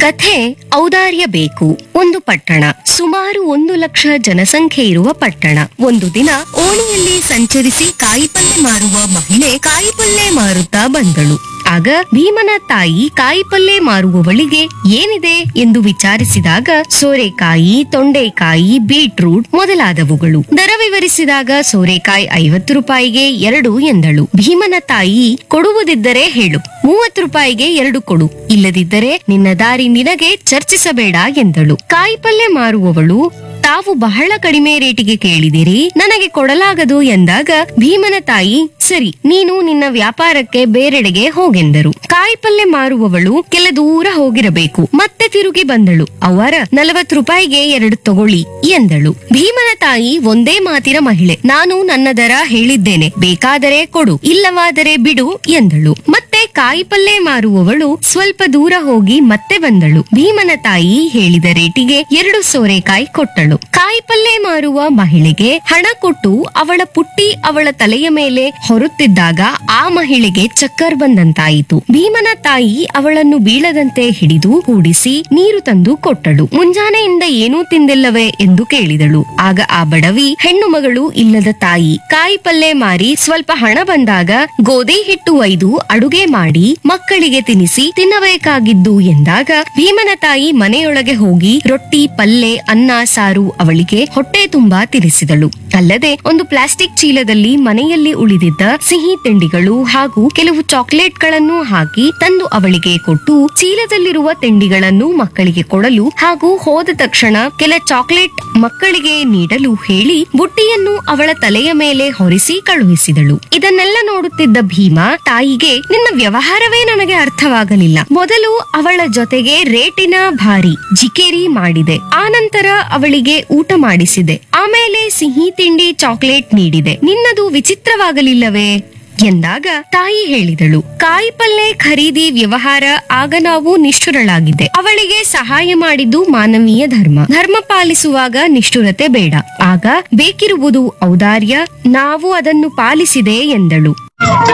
ಕಥೆ ಔದಾರ್ಯ ಬೇಕು ಒಂದು ಪಟ್ಟಣ ಸುಮಾರು ಒಂದು ಲಕ್ಷ ಜನಸಂಖ್ಯೆ ಇರುವ ಪಟ್ಟಣ ಒಂದು ದಿನ ಓಣಿಯಲ್ಲಿ ಸಂಚರಿಸಿ ಕಾಯಿಪಲ್ಲೆ ಮಾರುವ ಮಹಿಳೆ ಕಾಯಿಪಲ್ಲೆ ಮಾರುತ್ತಾ ಬಂದಳು ಆಗ ಭೀಮನ ತಾಯಿ ಕಾಯಿಪಲ್ಲೆ ಮಾರುವವಳಿಗೆ ಏನಿದೆ ಎಂದು ವಿಚಾರಿಸಿದಾಗ ಸೋರೆಕಾಯಿ ತೊಂಡೆಕಾಯಿ ಬೀಟ್ರೂಟ್ ಮೊದಲಾದವುಗಳು ದರ ವಿವರಿಸಿದಾಗ ಸೋರೆಕಾಯಿ ಐವತ್ತು ರೂಪಾಯಿಗೆ ಎರಡು ಎಂದಳು ಭೀಮನ ತಾಯಿ ಕೊಡುವುದಿದ್ದರೆ ಹೇಳು ಮೂವತ್ತು ರೂಪಾಯಿಗೆ ಎರಡು ಕೊಡು ಇಲ್ಲದಿದ್ದರೆ ನಿನ್ನ ದಾರಿ ನಿನಗೆ ಚರ್ಚಿಸಬೇಡ ಎಂದಳು ಕಾಯಿಪಲ್ಲೆ ಮಾರುವವಳು ತಾವು ಬಹಳ ಕಡಿಮೆ ರೇಟಿಗೆ ಕೇಳಿದಿರಿ ನನಗೆ ಕೊಡಲಾಗದು ಎಂದಾಗ ಭೀಮನ ತಾಯಿ ಸರಿ ನೀನು ನಿನ್ನ ವ್ಯಾಪಾರಕ್ಕೆ ಬೇರೆಡೆಗೆ ಹೋಗೆಂದರು ಕಾಯಿಪಲ್ಲೆ ಮಾರುವವಳು ಕೆಲ ದೂರ ಹೋಗಿರಬೇಕು ಮತ್ತೆ ತಿರುಗಿ ಬಂದಳು ಅವರ ನಲವತ್ತು ರೂಪಾಯಿಗೆ ಎರಡು ತಗೊಳ್ಳಿ ಎಂದಳು ಭೀಮನ ತಾಯಿ ಒಂದೇ ಮಾತಿನ ಮಹಿಳೆ ನಾನು ನನ್ನ ದರ ಹೇಳಿದ್ದೇನೆ ಬೇಕಾದರೆ ಕೊಡು ಇಲ್ಲವಾದರೆ ಬಿಡು ಎಂದಳು ಮತ್ತೆ ಕಾಯಿಪಲ್ಲೆ ಮಾರುವವಳು ಸ್ವಲ್ಪ ದೂರ ಹೋಗಿ ಮತ್ತೆ ಬಂದಳು ಭೀಮನ ತಾಯಿ ಹೇಳಿದ ರೇಟಿಗೆ ಎರಡು ಸೋರೆಕಾಯಿ ಕೊಟ್ಟಳು ಕಾಯಿಪಲ್ಲೆ ಮಾರುವ ಮಹಿಳೆಗೆ ಹಣ ಕೊಟ್ಟು ಅವಳ ಪುಟ್ಟಿ ಅವಳ ತಲೆಯ ಮೇಲೆ ಹೊರುತ್ತಿದ್ದಾಗ ಆ ಮಹಿಳೆಗೆ ಚಕ್ಕರ್ ಬಂದಂತಾಯಿತು ಭೀಮನ ತಾಯಿ ಅವಳನ್ನು ಬೀಳದಂತೆ ಹಿಡಿದು ಕೂಡಿಸಿ ನೀರು ತಂದು ಕೊಟ್ಟಳು ಮುಂಜಾನೆಯಿಂದ ಏನೂ ತಿಂದಿಲ್ಲವೇ ಎಂದು ಕೇಳಿದಳು ಆಗ ಆ ಬಡವಿ ಹೆಣ್ಣು ಮಗಳು ಇಲ್ಲದ ತಾಯಿ ಕಾಯಿಪಲ್ಲೆ ಮಾರಿ ಸ್ವಲ್ಪ ಹಣ ಬಂದಾಗ ಗೋಧಿ ಹಿಟ್ಟು ಒಯ್ದು ಅಡುಗೆ ಮಾಡಿ ಮಕ್ಕಳಿಗೆ ತಿನಿಸಿ ತಿನ್ನಬೇಕಾಗಿದ್ದು ಎಂದಾಗ ಭೀಮನ ತಾಯಿ ಮನೆಯೊಳಗೆ ಹೋಗಿ ರೊಟ್ಟಿ ಪಲ್ಲೆ ಅನ್ನ ಸಾರು ಅವಳಿಗೆ ಹೊಟ್ಟೆ ತುಂಬಾ ತಿನಿಸಿದಳು ಅಲ್ಲದೆ ಒಂದು ಪ್ಲಾಸ್ಟಿಕ್ ಚೀಲದಲ್ಲಿ ಮನೆಯಲ್ಲಿ ಉಳಿದಿದ್ದ ಸಿಹಿ ತಿಂಡಿಗಳು ಹಾಗೂ ಕೆಲವು ಚಾಕ್ಲೇಟ್ ಗಳನ್ನು ಹಾಕಿ ತಂದು ಅವಳಿಗೆ ಕೊಟ್ಟು ಚೀಲದಲ್ಲಿರುವ ತಿಂಡಿಗಳನ್ನು ಮಕ್ಕಳಿಗೆ ಕೊಡಲು ಹಾಗೂ ಹೋದ ತಕ್ಷಣ ಕೆಲ ಚಾಕ್ಲೇಟ್ ಮಕ್ಕಳಿಗೆ ನೀಡಲು ಹೇಳಿ ಬುಟ್ಟಿಯನ್ನು ಅವಳ ತಲೆಯ ಮೇಲೆ ಹೊರಿಸಿ ಕಳುಹಿಸಿದಳು ಇದನ್ನೆಲ್ಲ ನೋಡುತ್ತಿದ್ದ ಭೀಮ ತಾಯಿಗೆ ನಿನ್ನ ವ್ಯವಹಾರವೇ ನನಗೆ ಅರ್ಥವಾಗಲಿಲ್ಲ ಮೊದಲು ಅವಳ ಜೊತೆಗೆ ರೇಟಿನ ಭಾರಿ ಜಿಕೇರಿ ಮಾಡಿದೆ ಆನಂತರ ಅವಳಿಗೆ ಊಟ ಮಾಡಿಸಿದೆ ಆಮೇಲೆ ಸಿಹಿ ತಿಂಡಿ ಚಾಕ್ಲೇಟ್ ನೀಡಿದೆ ನಿನ್ನದು ವಿಚಿತ್ರವಾಗಲಿಲ್ಲವೇ ಎಂದಾಗ ತಾಯಿ ಹೇಳಿದಳು ಕಾಯಿಪಲ್ಲೆ ಖರೀದಿ ವ್ಯವಹಾರ ಆಗ ನಾವು ನಿಷ್ಠುರಳಾಗಿದ್ದೆ ಅವಳಿಗೆ ಸಹಾಯ ಮಾಡಿದ್ದು ಮಾನವೀಯ ಧರ್ಮ ಧರ್ಮ ಪಾಲಿಸುವಾಗ ನಿಷ್ಠುರತೆ ಬೇಡ ಆಗ ಬೇಕಿರುವುದು ಔದಾರ್ಯ ನಾವು ಅದನ್ನು ಪಾಲಿಸಿದೆ ಎಂದಳು